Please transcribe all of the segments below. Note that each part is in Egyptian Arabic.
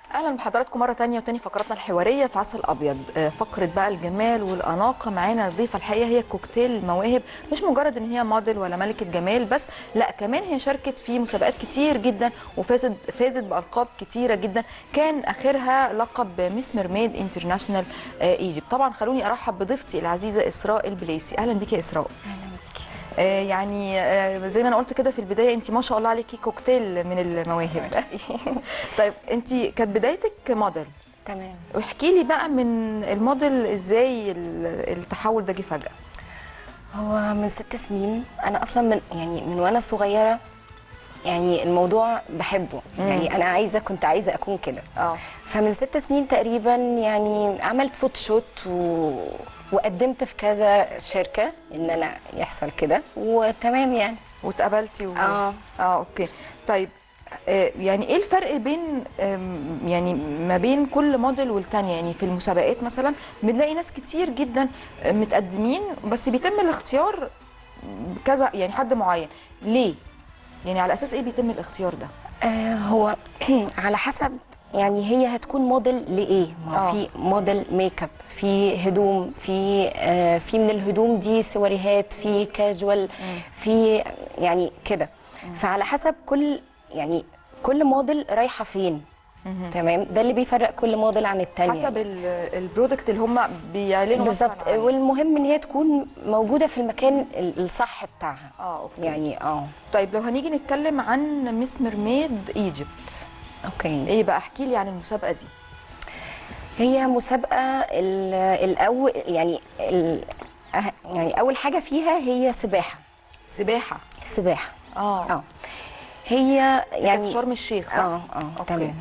اهلا بحضراتكم مره تانية وتاني فقراتنا الحواريه في عسل ابيض آه، فقره بقى الجمال والاناقه معانا ضيفه الحقيقه هي كوكتيل مواهب مش مجرد ان هي موديل ولا ملكه جمال بس لا كمان هي شاركت في مسابقات كتير جدا وفازت فازت بالقاب كتيره جدا كان اخرها لقب ميس ميرميد انترناشونال ايجيبت طبعا خلوني ارحب بضيفتي العزيزه اسراء البليسي اهلا بيكي يا اسراء آه، يعني آه، زي ما انا قلت كده في البدايه انت ما شاء الله عليكي كوكتيل من المواهب طيب انت كانت بدايتك موديل تمام واحكي لي بقى من الموديل ازاي ال- التحول ده جه فجاه هو من ست سنين انا اصلا من يعني من وانا صغيره يعني الموضوع بحبه مم. يعني انا عايزه كنت عايزه اكون كده اه فمن ست سنين تقريبا يعني عملت فوتوشوت و... وقدمت في كذا شركه ان انا يحصل كده وتمام يعني واتقبلتي و... اه اه اوكي طيب آه، يعني ايه الفرق بين آم، يعني ما بين كل موديل والتانية يعني في المسابقات مثلا بنلاقي ناس كتير جدا آه، متقدمين بس بيتم الاختيار كذا يعني حد معين ليه يعني على اساس ايه بيتم الاختيار ده آه هو على حسب يعني هي هتكون موديل لايه ما آه. هو في موديل ميك اب في هدوم في آه في من الهدوم دي سواريهات في كاجوال في يعني كده فعلى حسب كل يعني كل موديل رايحه فين مهم. تمام ده اللي بيفرق كل موديل عن التانية حسب ال- البرودكت اللي هم بيعلنوا مثلاً بالظبط عنه. والمهم ان هي تكون موجوده في المكان ال- الصح بتاعها اه اوكي يعني اه طيب لو هنيجي نتكلم عن ميس ميرميد ايجيبت اوكي ايه بقى احكي لي عن المسابقه دي هي مسابقة ال- الأول يعني ال- أه- يعني أول حاجة فيها هي سباحة سباحه سباحة اه اه هي يعني يعني في شرم الشيخ صح اه اه أوكي. تمام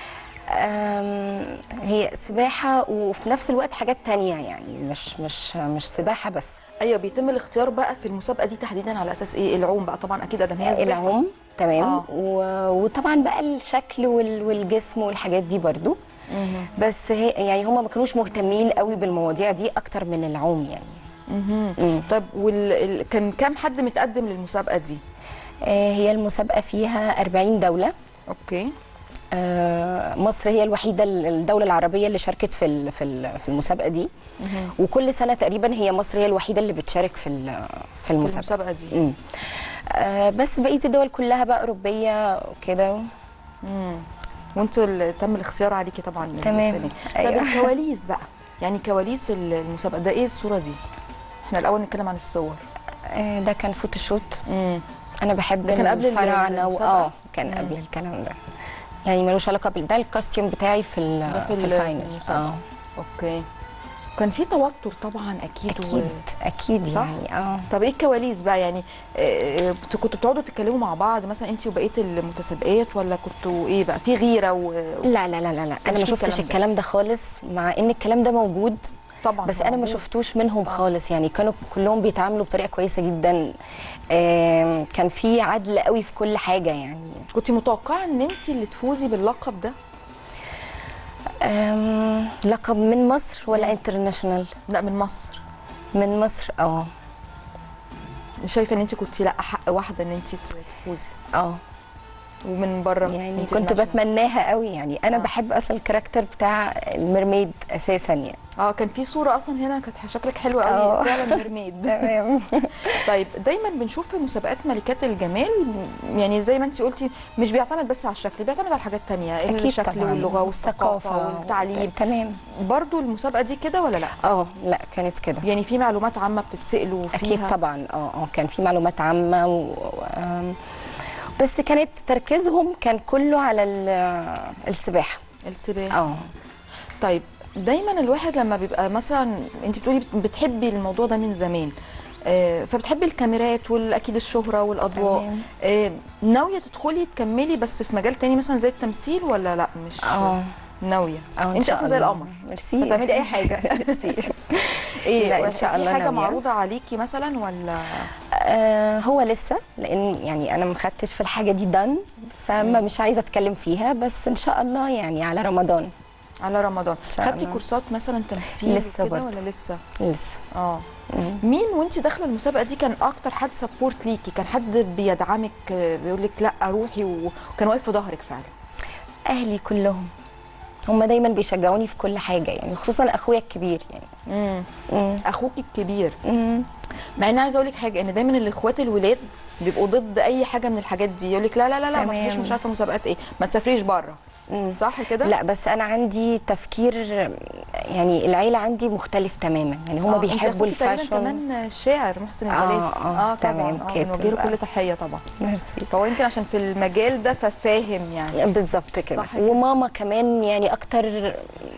أم، هي سباحة وفي نفس الوقت حاجات تانية يعني مش مش مش سباحة بس ايوه بيتم الاختيار بقى في المسابقه دي تحديدا على اساس ايه العوم بقى طبعا اكيد ادم هي سباحة. العوم تمام آه. و- وطبعا بقى الشكل وال- والجسم والحاجات دي برضو مهم. بس هي يعني هما ما كانوش مهتمين قوي بالمواضيع دي اكتر من العوم يعني مهم. مم. طب وال... ال- كان كام حد متقدم للمسابقه دي آه، هي المسابقة فيها 40 دولة اوكي آه، مصر هي الوحيدة الدولة العربية اللي شاركت في ال- في ال- في المسابقة دي مهم. وكل سنة تقريبا هي مصر هي الوحيدة اللي بتشارك في ال- في في المسابقة المسابقه دي مم. آه، بس بقية الدول كلها بقى أوروبية وكده مم. وانتوا اللي تم الاختيار عليكي طبعا من تمام. السنة. طب أيوة. الكواليس بقى يعني كواليس ال- المسابقه ده ايه الصوره دي احنا الاول نتكلم عن الصور آه، ده كان فوتوشوت مم. أنا بحب ده كان قبل ال- الفراعنة المسابقة؟ وآه كان قبل الكلام ده يعني ملوش علاقة بال ده الكاستيوم بتاعي في ال- ده في في ال- الفاينل المسابقة. اه اوكي كان في توتر طبعا اكيد أكيد أكيد صح؟ يعني اه طب ايه الكواليس بقى يعني آه، كنتوا كنتوا بتقعدوا تتكلموا مع بعض مثلا انت وبقيه المتسابقات ولا كنتوا ايه بقى في غيره و... لا لا لا لا, لا. كانش انا ما في شفتش الكلام ده. الكلام ده خالص مع ان الكلام ده موجود طبعا بس انا ما موجود. شفتوش منهم خالص يعني كانوا كلهم بيتعاملوا بطريقه كويسه جدا آم، كان في عدل قوي في كل حاجه يعني كنت متوقعه ان انت اللي تفوزي باللقب ده آم، لقب من مصر ولا انترناشونال لا من مصر من مصر اه شايفه ان انت كنت لا حق واحده ان انت تفوزي اه ومن بره يعني انت كنت international. بتمناها قوي يعني انا آه. بحب اصلا الكاركتر بتاع الميرميد اساسا يعني اه كان في صوره اصلا هنا كانت شكلك حلو آه. قوي فعلا ميرميد تمام طيب دايما بنشوف في مسابقات ملكات الجمال يعني زي ما انت قلتي مش بيعتمد بس على الشكل بيعتمد على حاجات تانية اكيد الشكل طبعا واللغه والثقافه والتعليم تمام برضو المسابقه دي كده ولا لا اه لا كانت كده يعني في معلومات عامه بتتسالوا فيها اكيد طبعا اه اه كان في معلومات عامه و... و... آم، بس كانت تركيزهم كان كله على ال- السباحه السباحه اه طيب دايما الواحد لما بيبقى مثلا انت بتقولي بت- بتحبي الموضوع ده من زمان آه، فبتحبي الكاميرات واكيد الشهره والاضواء تمام. آه، ناويه تدخلي تكملي بس في مجال تاني مثلا زي التمثيل ولا لا مش اه ناويه اه ان انت شاء اصلا زي الله. القمر ميرسي هتعملي اي حاجه ميرسي ايه لا، إن شاء في الله حاجه ناوية. معروضه عليكي مثلا ولا آه هو لسه لان يعني انا ما خدتش في الحاجه دي دن فما مش عايزه اتكلم فيها بس ان شاء الله يعني على رمضان على رمضان شاء خدتي الله. كورسات مثلا تمثيل لسه وكده برضه. ولا لسه لسه اه مم. مين وانت داخله المسابقه دي كان اكتر حد سبورت ليكي كان حد بيدعمك آه، بيقول لك لا روحي و- وكان واقف في ظهرك فعلا اهلي كلهم هم دايما بيشجعوني في كل حاجه يعني خصوصا اخويا الكبير يعني مم. مم. اخوك الكبير مم. مع ان عايزه اقول لك حاجه ان دايما الاخوات الولاد بيبقوا ضد اي حاجه من الحاجات دي يقول لك لا لا لا لا ما تمام. تروحيش مش عارفه مسابقات ايه ما تسافريش بره مم. صح كده لا بس انا عندي تفكير يعني العيله عندي مختلف تماما يعني هم آه، أنت بيحبوا أخوكي تقريباً الفاشن كمان شاعر محسن آه، الجلاسي آه، تمام طبعا كاتب بنوجه له بقى. كل تحيه طبعا ميرسي فهو يمكن عشان في المجال ده ففاهم يعني بالظبط كده صح كده. وماما كمان يعني اكتر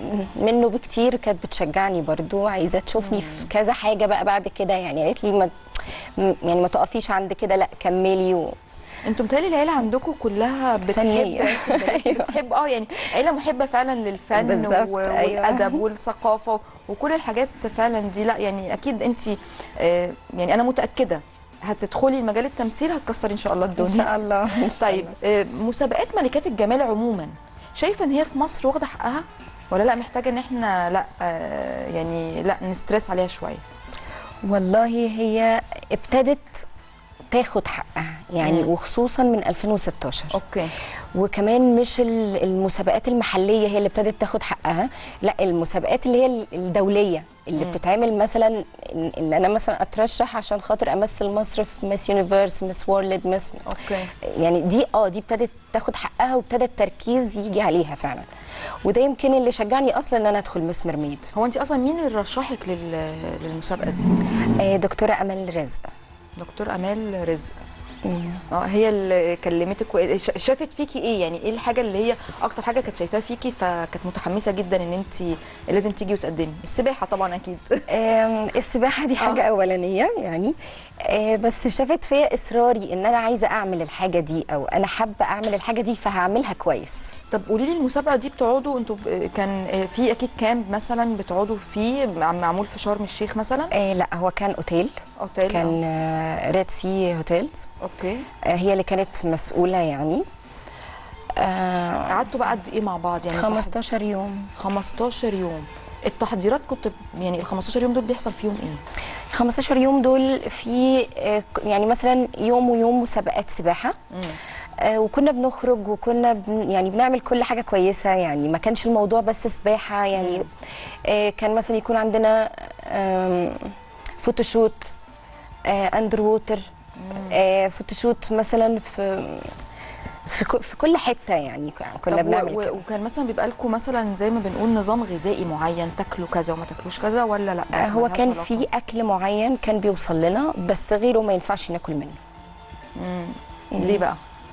منه بكتير كانت بتشجعني برضو عايزه تشوفني في كذا حاجه بقى بعد كده يعني قالت لي ما م- يعني ما تقفيش عند كده لا كملي و... انتوا متهيألي العيله عندكم كلها بتحب فنية. الجلاسي بتحب اه يعني عيله محبه فعلا للفن بالظبط، و- أيوة. والادب والثقافه وكل الحاجات فعلا دي لا يعني اكيد انت آه، يعني انا متاكده هتدخلي المجال التمثيل هتكسري ان شاء الله الدنيا ان شاء الله إن شاء طيب آه، مسابقات ملكات الجمال عموما شايفه ان هي في مصر واخده حقها ولا لا محتاجه ان احنا لا آه، يعني لا نسترس عليها شويه والله هي ابتدت تاخد حقها يعني مم. وخصوصا من 2016 اوكي وكمان مش ال- المسابقات المحليه هي اللي ابتدت تاخد حقها لا المسابقات اللي هي ال- الدوليه اللي مم. بتتعمل مثلا ان, إن انا مثلا اترشح عشان خاطر امثل مصر في مس يونيفرس مس وورلد مس اوكي يعني دي اه دي ابتدت تاخد حقها وابتدى التركيز يجي عليها فعلا وده يمكن اللي شجعني اصلا ان انا ادخل مس مرميد هو انت اصلا مين اللي رشحك لل- للمسابقه دي آه دكتوره امل رزق دكتور امال رزق اه هي اللي كلمتك و- ش- شافت فيكي ايه يعني ايه الحاجه اللي هي اكتر حاجه كانت شايفاها فيكي فكانت متحمسه جدا ان انت لازم تيجي وتقدمي السباحه طبعا اكيد آم، السباحه دي حاجه آه. اولانيه يعني آه، بس شافت فيا اصراري ان انا عايزه اعمل الحاجه دي او انا حابه اعمل الحاجه دي فهعملها كويس طب قولي لي المسابقه دي بتقعدوا انتوا ب- كان آه، في اكيد كامب مثلا بتقعدوا فيه مع- معمول في شرم الشيخ مثلا آه لا هو كان اوتيل اوتيل كان ريد سي هوتيلز آه. اوكي هي اللي كانت مسؤوله يعني آه قعدتوا بقى قد ايه مع بعض يعني 15 يوم 15 يوم التحضيرات كنت يعني ال 15 يوم دول بيحصل فيهم ايه؟ ال 15 يوم دول في آه، ك- يعني مثلا يوم ويوم مسابقات سباحه آه، وكنا بنخرج وكنا بن يعني بنعمل كل حاجه كويسه يعني ما كانش الموضوع بس سباحه يعني آه، كان مثلا يكون عندنا آم، فوتوشوت آه، اندر ووتر آه، فوتوشوت مثلا في في ك- في كل حته يعني ك- كنا طب و- بنعمل و- كده. وكان مثلا بيبقى لكم مثلا زي ما بنقول نظام غذائي معين تاكلوا كذا وما تاكلوش كذا ولا لا؟ آه، هو ملهاش كان علاقة؟ في اكل معين كان بيوصل لنا بس غيره ما ينفعش ناكل منه مم. ليه بقى؟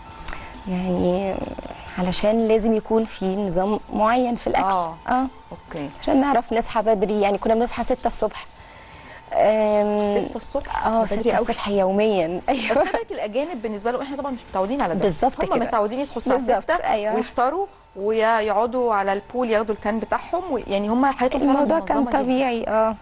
يعني علشان لازم يكون في نظام معين في الاكل آه. اه اوكي عشان نعرف نصحى بدري يعني كنا بنصحى 6 الصبح أم، 6 الصبح اه بدري 6 قوي. الصبح يوميا بس ايوه بالك الاجانب بالنسبه لهم احنا طبعا مش متعودين على ده بالظبط هم كده. متعودين يصحوا الساعه بالظبط، 6 أيوة. ويفطروا ويقعدوا على البول ياخدوا الكان بتاعهم و- يعني هم حياتهم فعلاً الموضوع كان منظمة جداً. طبيعي اه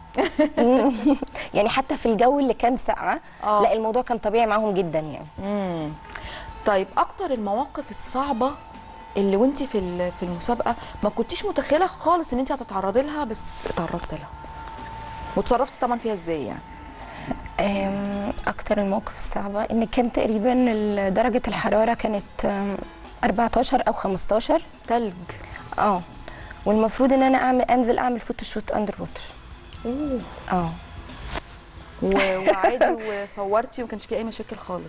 يعني حتى في الجو اللي كان ساقعه آه. لا الموضوع كان طبيعي معاهم جدا يعني مم. طيب اكتر المواقف الصعبه اللي وانت في ال- في المسابقه ما كنتيش متخيله خالص ان انت هتتعرضي لها بس تعرضتي لها وتصرفتي طبعا فيها ازاي يعني أم، اكتر المواقف الصعبه ان كان تقريبا ال- درجه الحراره كانت أم، 14 او 15 تلج اه والمفروض ان انا اعمل انزل اعمل فوتوشوت اندر ووتر اوه اه و- وعادي وصورتي وما كانش في اي مشاكل خالص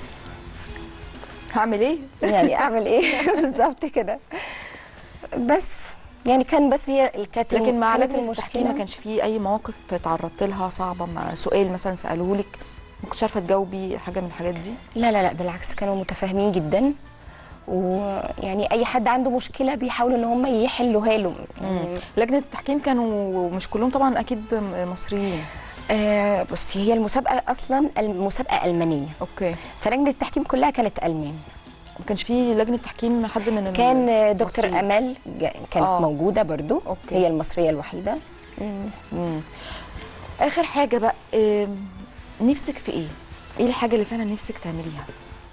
هعمل ايه يعني اعمل ايه بالظبط كده بس يعني كان بس هي كانت لكن مع كانت لجنه التحكيم ما كانش في اي مواقف تعرضت لها صعبه مع سؤال مثلا سالوه لك ما كنتش عارفه تجاوبي حاجه من الحاجات دي لا لا لا بالعكس كانوا متفاهمين جدا ويعني اي حد عنده مشكله بيحاولوا ان هم يحلوها له يعني لجنه التحكيم كانوا مش كلهم طبعا اكيد م- مصريين آه بصي هي المسابقه اصلا المسابقه المانيه اوكي فلجنه التحكيم كلها كانت المان ما كانش في لجنه تحكيم حد من ال- كان آه، دكتور المصريين؟ امال جا- كانت آه. آه. موجوده برضو أوكي. هي المصريه الوحيده مم. اخر حاجه بقى آم، نفسك في ايه ايه الحاجه اللي فعلا نفسك تعمليها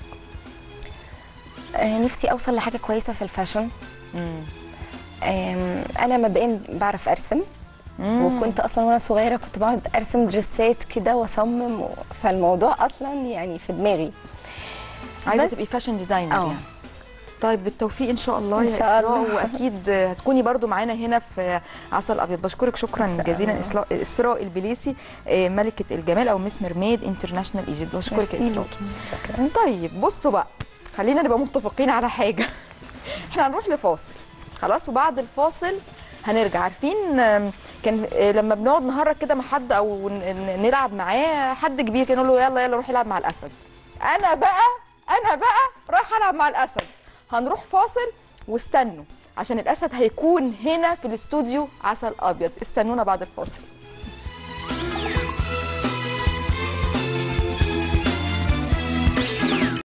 آه نفسي اوصل لحاجه كويسه في الفاشن مم. آم، انا مبدئيا بعرف ارسم مم. وكنت اصلا وانا صغيره كنت بقعد ارسم دريسات كده واصمم و... فالموضوع اصلا يعني في دماغي عايزه بس- تبقي فاشن ديزاينر اه. يعني طيب بالتوفيق ان شاء الله إن يا شاء إسراء الله. واكيد هتكوني برضو معانا هنا في عسل ابيض بشكرك شكرا إن شاء جزيلا الله. إسلا- اسراء البليسي آه، ملكه الجمال او مس ميرميد انترناشونال ايجيبت بشكرك يا ميرسي اسراء ليكي. شكراً. طيب بصوا بقى خلينا نبقى متفقين على حاجه احنا هنروح لفاصل خلاص وبعد الفاصل هنرجع عارفين آم، كان آه، لما بنقعد نهرج كده مع حد او ن- ن- نلعب معاه حد كبير كده نقول له يلا يلا روح العب مع الاسد انا بقى انا بقى رايح العب مع الاسد هنروح فاصل واستنوا عشان الاسد هيكون هنا في الاستوديو عسل ابيض استنونا بعد الفاصل